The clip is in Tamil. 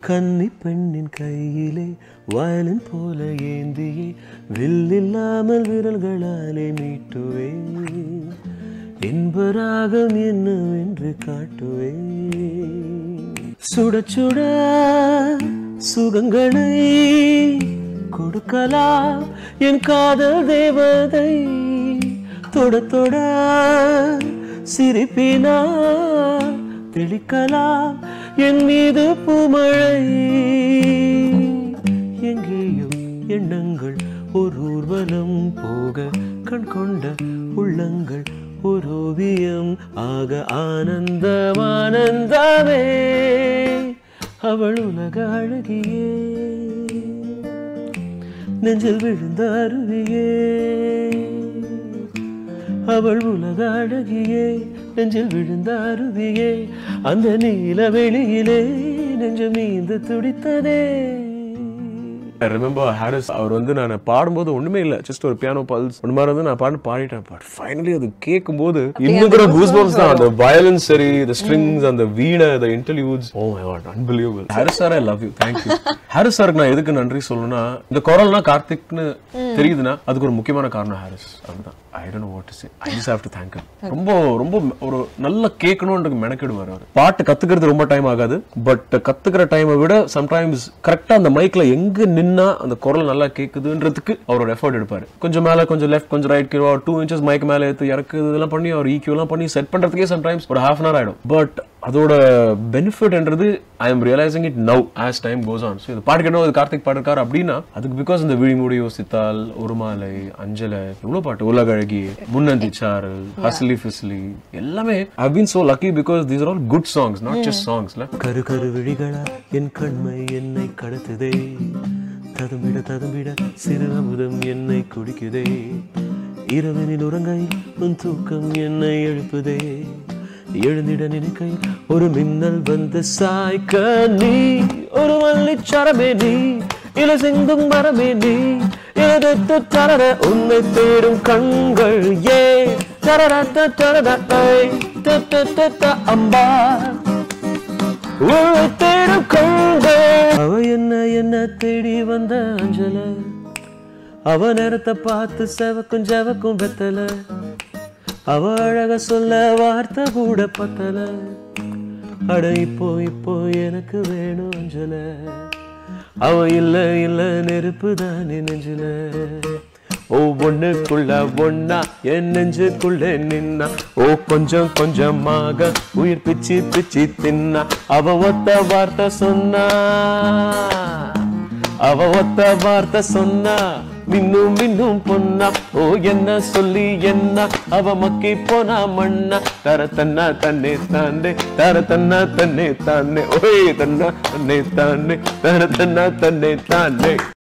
கன்னி பெண்ணின் கையிலே வயலின் போல ஏந்தியே வில்லில்லாமல் விரல்களாலே மீட்டுவே இன்பராகம் என்னவென்று காட்டுவே சுட சுட சுகங்களை கொடுக்கலாம் என் காதல் தேவதை தொட தொட சிரிப்பினால் தெளிக்கலாம் என் மீது பூமழை எங்கேயும் எண்ணங்கள் ஒரு ஊர்வலம் போக கண் கொண்ட உள்ளங்கள் ஒரு ஓவியம் ஆக ஆனந்தம் ஆனந்தமே அவள் உலக அழகியே நெஞ்சில் விழுந்த அருவியே அவள் உலக அழகியே நெஞ்சில் விழுந்த அருவியே அந்த நீல வெளியிலே நெஞ்சம் நீந்து துடித்ததே ஐ ரிமெம்பர் ஹாரிஸ் அவர் வந்து நான் பாடும்போது ஒண்ணுமே இல்ல ஜஸ்ட் ஒரு பியானோ பல்ஸ் ஒன்று மாதிரி வந்து நான் பாட்டு பாடிட்டேன் பட் ஃபைனலி அது கேட்கும்போது இன்னும் கூட கூஸ் பம்ஸ் தான் அந்த வயலன்ஸ் சரி இந்த ஸ்ட்ரிங்ஸ் அந்த வீணை அந்த interviews oh my god unbelievable Harris sir I love you thank you Harris சாருக்கு நான் எதுக்கு நன்றி சொல்லணும்னா இந்த குரல்னா கார்த்திக்னு தெரியுதுன்னா அதுக்கு ஒரு முக்கியமான காரணம் ஹாரிஸ் அதுதான் I don't what to say I just have to thank ரொம்ப ரொம்ப ஒரு நல்ல கேட்கணும்ன்றது மெனக்கிடுவார் அவர் பாட்டு கத்துக்கிறது ரொம்ப டைம் ஆகாது பட் கத்துக்கிற டைமை விட சம்டைம்ஸ் கரெக்டா அந்த மைக்ல எங்க நின்னா அந்த குரல் நல்லா கேக்குதுன்றதுக்கு அவரோட எஃபர்ட் எடுப்பாரு கொஞ்சம் மேல கொஞ்சம் லெஃப்ட் கொஞ்சம் ரைட் கிலோ டூ இன்ச்சஸ் மைக் மேல எடுத்து இறக்கு இதெல்லாம் பண்ணி அவர் EQ எல்லாம் பண்ணி செட் பண்றதுக்கே சம்டைம்ஸ் ஒரு ஹாஃப் அன் ஹவர் ஆயிடும் பட் அதோட பெனிஃபிட்ன்றது I am realising it now as time goes on so இது பாட்டு கேட்டோம் இது கார்த்திக் பாடிருக்காரு அப்படின்னா அதுக்கு பிகாஸ் இந்த விழிமுடி யோசித்தால் ஒருமாலை அஞ்சலை எவ்வளவு பாட்டு உலக அழகி முன்னந்தி சாரல் ஹஸ்லி ஃபிஸ்லி எல்லாமே I been so lucky because these are all good songs not just சாங்ஸ்ல கரு கரு விழிகளா என் கண்மை என்னை கடத்துதே ததும்பிட ததும்பிட சிறு அமுதம் என்னை குடிக்குதே இரவினில் உறங்கை உன் தூக்கம் என்னை எழுப்புதே எழுந்திட நினைக்கை ஒரு மின்னல் வந்து சாய்க்க நீ ஒரு வள்ளிச்சரமே நீ இல சிந்தும் மரமே நீ எதத்து தரர உன்னை தேடும் கண்கள் ஏ தரர தரர ஐ த த த த அம்பா உன்னை தேடும் கண்கள் அவ என்ன என்ன தேடி வந்த அஞ்சல அவ நேரத்தை பார்த்து செவக்கும் ஜெவக்கும் வெத்தல அவ அழக சொல்ல வார்த்தை கூட பத்தல அட இப்போ இப்போ எனக்கு வேணும் அஞ்சல அவ இல்ல இல்ல நெருப்பு தானே நெஞ்சில ஓ ஒண்ணுக்குள்ள ஒன்னா என் நெஞ்சுக்குள்ள நின்னா ஓ கொஞ்சம் கொஞ்சமாக உயிர் பிச்சு பிச்சு தின்னா அவ ஒத்த வார்த்தை சொன்னா அவ ஒத்த வார்த்தை சொன்னா மின்னும் மின்னும் பொன்னா ஓ என்ன சொல்லி என்ன அவ மக்கி போனா மண்ணா தர தன்னா தன்னை தானே தர தன்னா தன்னை தானே ஓய் தன்னா தன்னை தானே தர தன்னா தன்னை தானே